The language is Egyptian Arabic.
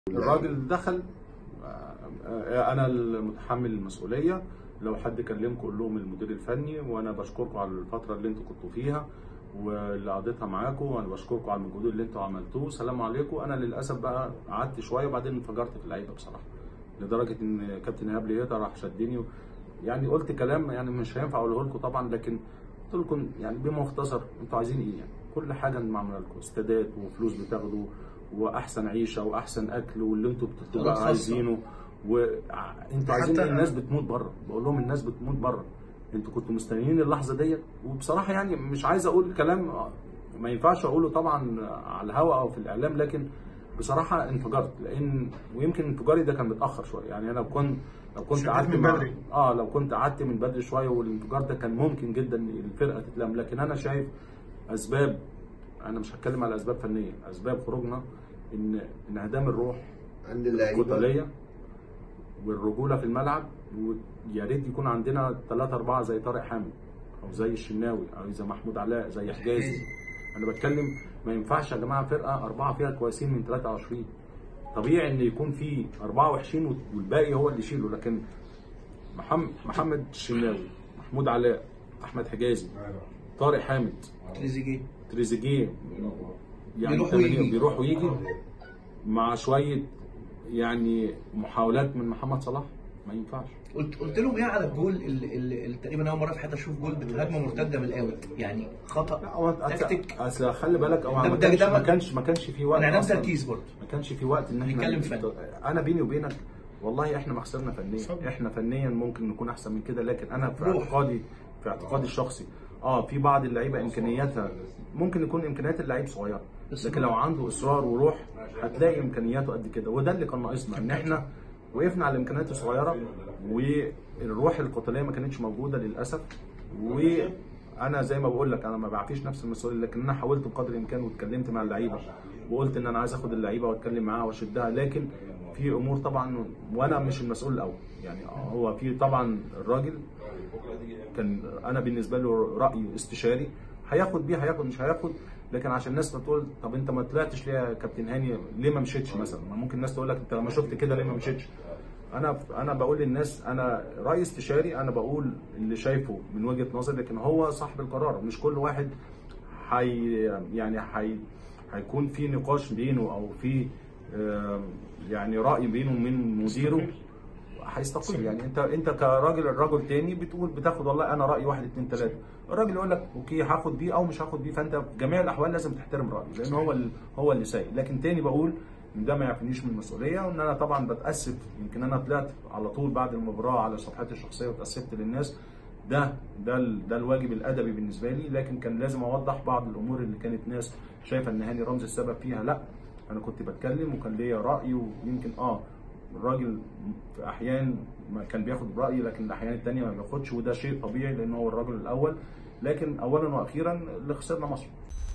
الراجل دخل آه، انا المتحمل المسؤوليه لو حد كلمكم قول لهم المدير الفني وانا بشكركم على الفتره اللي انتوا كنتوا فيها واللي قضيتها معاكم وانا بشكركم على المجهود اللي انتوا عملتوه سلام عليكم انا للاسف بقى قعدت شويه وبعدين انفجرت في اللعيبه بصراحه لدرجه ان كابتن ايهاب ليهتا راح شدني و... يعني قلت كلام يعني مش هينفع اقوله لكم طبعا لكن قلت لكم يعني بمختصر انتوا عايزين ايه يعني كل حاجه معموله لكم استادات وفلوس بتاخدوا واحسن عيشه واحسن اكل واللي انتوا بتبقوا خلاص عايزينه وانتوا عايزين حتى- ايه الناس بتموت بره بقول لهم الناس بتموت بره انتوا كنتوا مستنيين اللحظه ديت وبصراحه يعني مش عايز اقول كلام ما ينفعش اقوله طبعا على الهواء او في الاعلام لكن بصراحه انفجرت لان ويمكن انفجاري ده كان متاخر شويه يعني انا لو كنت لو كنت شديت قعدت من مع- بدري. اه لو كنت قعدت من بدري شويه والانفجار ده كان ممكن جدا الفرقه تتلم لكن انا شايف اسباب انا مش هتكلم على اسباب فنيه اسباب خروجنا ان انعدام الروح عند اللعيبه القتاليه والرجوله في الملعب ويا ريت يكون عندنا ثلاثة أربعة زي طارق حامد أو زي الشناوي أو زي محمود علاء زي حجازي أنا بتكلم ما ينفعش يا جماعة فرقة أربعة فيها كويسين من 23 طبيعي إن يكون في أربعة وحشين والباقي هو اللي يشيله لكن محمد محمد الشناوي محمود علاء أحمد حجازي طارق حامد تريزيجيه تريزيجيه يعني بيروح 80 ويجي. بيروح ويجي مع شويه يعني محاولات من محمد صلاح ما ينفعش قلت قلت لهم ايه على الجول اللي, اللي, اللي تقريبا اول مره في حياتي اشوف جول بهجمه مرتده من الاوت يعني خطا هو تكتيك اصل خلي بالك هو ده- ما ده- كانش ده- ما كانش ما كانش في وقت انعدام أصلاً. تركيز برضه ما كانش في وقت ان احنا نتكلم فن. انا بيني وبينك والله احنا ما خسرنا فنيا احنا فنيا ممكن نكون احسن من كده لكن انا في روح. اعتقادي في اعتقادي الشخصي اه في بعض اللعيبه امكانياتها ممكن يكون امكانيات اللعيب صغيره بس لكن لو عنده اصرار وروح هتلاقي امكانياته قد كده وده اللي كان ناقصنا ان احنا وقفنا على الامكانيات الصغيره والروح القتاليه ما كانتش موجوده للاسف وانا زي ما بقول لك انا ما بعفيش نفس المسؤوليه لكن انا حاولت بقدر الامكان واتكلمت مع اللعيبه وقلت ان انا عايز اخد اللعيبه واتكلم معاها واشدها لكن في امور طبعا وانا مش المسؤول الاول يعني هو في طبعا الراجل كان انا بالنسبه له راي استشاري هياخد بيه هياخد مش هياخد لكن عشان الناس بتقول طب انت ما طلعتش ليه يا كابتن هاني ليه ما مشيتش مثلا ما ممكن الناس تقول لك انت لما شفت كده ليه ما مشيتش انا انا بقول للناس انا راي استشاري انا بقول اللي شايفه من وجهه نظري لكن هو صاحب القرار مش كل واحد حي يعني حي هيكون في نقاش بينه او في آم، يعني راي بينه ومن مديره هيستقيل يعني انت انت كراجل الراجل تاني بتقول بتاخد والله انا رايي واحد اتنين تلاته الراجل يقول لك اوكي هاخد بيه او مش هاخد بيه فانت في جميع الاحوال لازم تحترم رايه لان هو ال- هو اللي سايق لكن تاني بقول ان ده ما يعفنيش من المسؤوليه وان انا طبعا بتاسف يمكن انا طلعت على طول بعد المباراه على صفحتي الشخصيه وتاسفت للناس ده ده ال- ده الواجب الادبي بالنسبه لي لكن كان لازم اوضح بعض الامور اللي كانت ناس شايفه ان هاني رمزي السبب فيها لا انا كنت بتكلم وكان ليا راي ويمكن اه الراجل في احيان ما كان بياخد برايي لكن الاحيان الثانيه ما بياخدش وده شيء طبيعي لان هو الراجل الاول لكن اولا واخيرا اللي خسرنا مصر